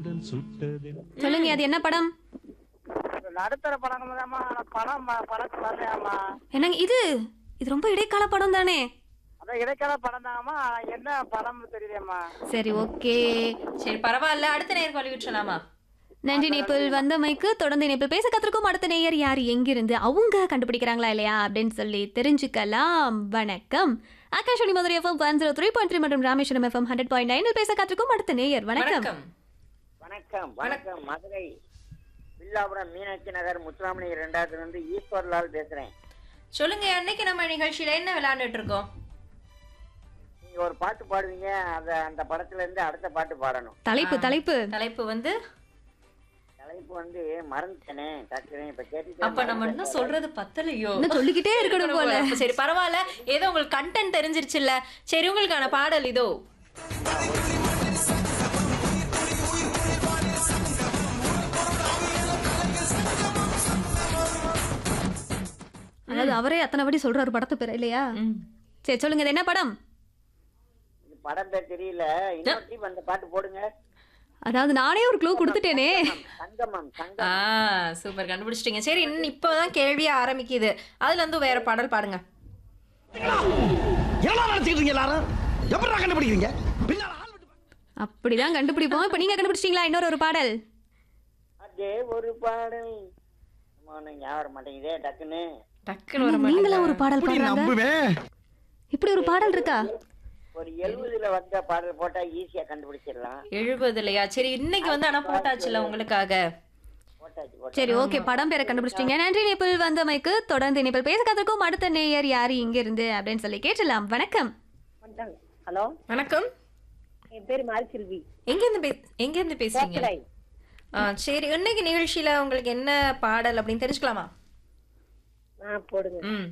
உடல் சுட்டது சொல்லுங்க அது என்ன படம் நடுத்தர படங்கள்தாம்மா ஆனா படம் ம- படத்து வரலையாம்மா என்னங்க இது இது ரொம்ப இடைக்கால படம் தானே அதான் இடைக்கால படம் தாங்கம்மா என்ன படம் தெரியலையம்மா சரி ஓகே சரி பரவாயில்ல அடுத்த நேர் கொலி விட்டுலாமா நன்றி நேபிள் வந்தமைக்கு தொடர்ந்து நேபிள் பேச கத்திருக்கும் அடுத்த நேயர் யார் எங்கிருந்து அவங்க கண்டுபிடிக்கிறாங்களா இல்லையா அப்படின்னு சொல்லி தெரிஞ்சுக்கலாம் வணக்கம் Akashvani Madurai FM one zero three point three மற்றும் ராமேஸ்வரம் எஃப்எம் ஹண்ட்ரட் பாயிண்ட் நைனில் பேச கத்திருக்கும் அடுத்த நேயர் வணக்கம் வணக்கம் வணக்கம் வணக்கம் மதுரை வில்லாபுரம் மீனாட்சி நகர் முத்துராமணி ரெண்டாவது வந்து ஈஸ்வர்லால் பேசுறேன் சொல்லுங்க அன்னைக்கு நம்ம நிகழ்ச்சியில என்ன விளையாண்டுட்டு இருக்கோம் நீங்க ஒரு பாட்டு பாடுவீங்க அந்த அந்த படத்துல இருந்து அடுத்த பாட்டு பாடணும் தலைப்பு தலைப்பு தலைப்பு வந்து தலைப்பு வந்து மறந்துட்டேனே டக்குனு இப்ப கேட்டுட்டு அப்ப நம்ம இன்னும் சொல்றது பத்தலையோ இன்னும் சொல்லிக்கிட்டே இருக்கணும் போல அப்ப சரி பரவாயில்ல ஏதோ உங்களுக்கு கண்டென்ட் தெரிஞ்சிருச்சுல்ல சரி உங்களுக்கான பாடல் இதோ அதாவது அவரே அத்தனை வாட்டி சொல்ற ஒரு படத்தை பேர் இல்லையா சரி சொல்லுங்க இது என்ன படம் இது படம் பேர் தெரியல இன்னொரு டீம் அந்த பாட்டு போடுங்க அதாவது நானே ஒரு க்ளூ கொடுத்துட்டேனே சங்கமம் ஆ சங்கம் சூப்பர் கண்டுபிடிச்சிட்டீங்க சரி இன்னும் இப்போதான் கேள்வியே ஆரம்பிக்குது அதுல இருந்து வேற பாடல் பாடுங்க எவ்வளவு நினைச்சிட்டு இருக்கீங்க எல்லாரும் எப்படி கண்டுபிடிக்கிறீங்க பின்னால ஆள் விட்டு அப்படிதான் கண்டுபிடிப்போம் இப்ப நீங்க கண்டுபிடிச்சிட்டீங்களா இன்னொரு ஒரு பாடல் அதே ஒரு பாடல் அம்மா, ஒண்ணும் ஞாபகம் வர மாட்டேங்குதே டக்குன்னு டக்குன்னு வர நீங்களா ஒரு பாடல் எப்படி பாடுறாங்க நம்புவேன் இப்படி ஒரு பாடல் இருக்கா ஒரு எழுபதுல வந்த பாடல் போட்டா ஈஸியா கண்டுபிடிச்சிடலாம் எழுபதுலையா சரி இன்னைக்கு வந்து ஆனா போட்டாச்சுல உங்களுக்காக போட்டாச்சு போட்டாச்சு சரி ஓகே படம் பேரை கண்டுபிடிச்சிட்டீங்க நன்றி நேபிள் வந்தமைக்கு தொடர்ந்து நேபிள் பேச கத்திருக்கும் அடுத்த நேயர் யாரு இங்க இருந்து அப்படின்னு சொல்லி கேட்டலாம் வணக்கம் ஹலோ வணக்கம் என் பேர் மாரிச்செல்வி எங்க இருந்து பே எங்க இருந்து பேசுறீங்க ஆ சரி இன்னைக்கு நிகழ்ச்சியில உங்களுக்கு என்ன பாடல் அப்படின்னு தெரிஞ்சுக்கலாமா ஆ போடுங்க ம்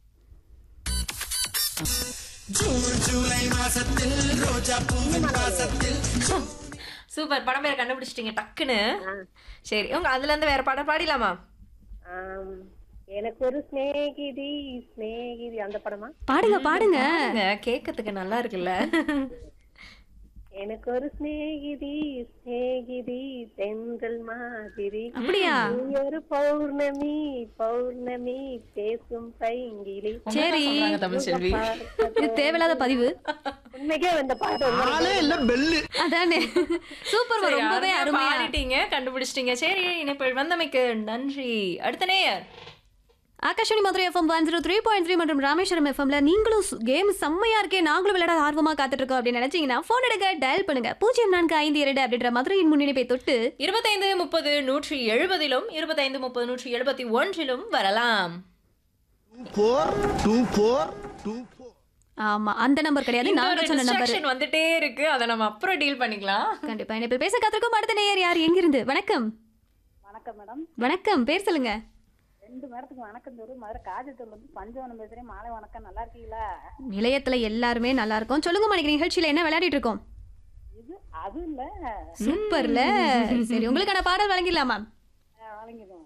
சூப்பர் படம் பேரை கண்டுபிடிச்சிட்டீங்க டக்குன்னு சரி உங்க அதுல இருந்து வேற பாடம் பாடிடலாமா ஆம், எனக்கு ஒரு ஸ்நேகிதி ஸ்நேகிதி அந்த படமா பாடுங்க பாடுங்க பாருங்க, கேட்கறதுக்கு நல்லா இருக்குல்ல எனக்கு ஒரு ஸ்நேகிதி ஸ்நேகிதி தென்றல் மாதிரி அப்படியா நீ ஒரு பௌர்ணமி பௌர்ணமி பேசும் பைங்கிலி சரி சொல்றாங்க தமிழ்செல்வி இது தேவையில்லாத பதிவு உண்மைக்கே அந்த பாட்டு ரொம்ப ஆளே இல்ல பெல்லு அதானே சூப்பர் சரி, ரொம்பவே அருமையா அருமையா பாடிட்டீங்க கண்டுபிடிச்சிட்டீங்க சரி இணைப்பில் வந்தமைக்கு நன்றி அடுத்த நேயர் Akashvani Madurai FM one zero three point three மற்றும் ராமேஸ்வரம் எஃப்எம்ல நீங்களும் கேம் செம்மையா இருக்கே நாங்களும் விளையாட ஆர்வமா காத்துட்டு இருக்கோம் அப்படின்னு நினைச்சீங்கன்னா போன் எடுக்க டயல் பண்ணுங்க பூஜ்ஜியம் நான்கு ஐந்து இரண்டு அப்படின்ற மதுரையின் முன்னிணைப்பை தொட்டு இருபத்தைந்து முப்பது நூற்றி எழுபதிலும் இருபத்தைந்து முப்பது நூற்றி எழுபத்தி ஒன்றிலும் வரலாம் four two four two four ஆமா அந்த நம்பர் கிடையாது இந்த நாங்க ஒரு சொன்ன நம்பர் distraction வந்துட்டே இருக்கு அதை நம்ம அப்புறம் டீல் பண்ணிக்கலாம் கண்டிப்பா இணைப்பில் பேச காத்திருக்கும் அடுத்த நேயர் யார் எங்கிருந்து வணக்கம் வணக்கம் மேடம் வணக்கம் பேர் சொல்லுங்க ரெண்டு நேரத்துக்கு வணக்கம் தோறு மதுரை காஜத்தூர்ல இருந்து பஞ்சவனம் பேசுறேன் மாலை வணக்கம் நல்லா இருக்கீங்களா நிலையத்துல எல்லாருமே நல்லா இருக்கும் சொல்லுங்க மணிக்கு நிகழ்ச்சியில என்ன விளையாடிட்டு இருக்கோம் இது அது இல்ல சூப்பர்ல சரி உங்களுக்கான பாடல் வழங்கிடலாமா வழங்கிடுவோம்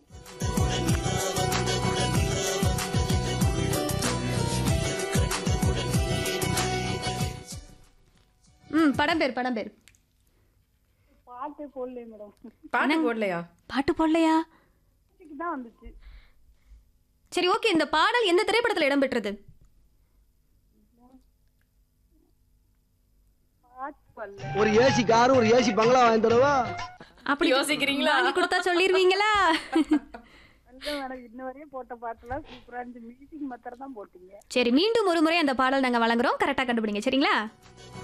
ம் படம் பேர் படம் பேர் பாட்டு போடல மேடம் பாட்டு போடலையா பாட்டு போடலையா இதுக்கு தான் வந்துச்சு சரி ஓகே இந்த பாடல் எந்த திரைப்படத்துல இடம்பெற்றது பாட்டு போடல ஒரு ஏசி கார் ஒரு ஏசி பங்களா வாங்கி தரவா அப்படி யோசிக்கிறீங்களா? வாங்கி கொடுத்தா சொல்லிருவீங்களா வந்து மேடம் இன்ன வரையும் போட்ட பாட்டுலாம் சூப்பரா இருந்துச்சு மியூசிக் மாத்திரம் தான் போட்டீங்க சரி மீண்டும் ஒரு முறை அந்த பாடல் நாங்க வழங்குறோம் கரெக்டா கண்டுபிடிங்க சரிங்களா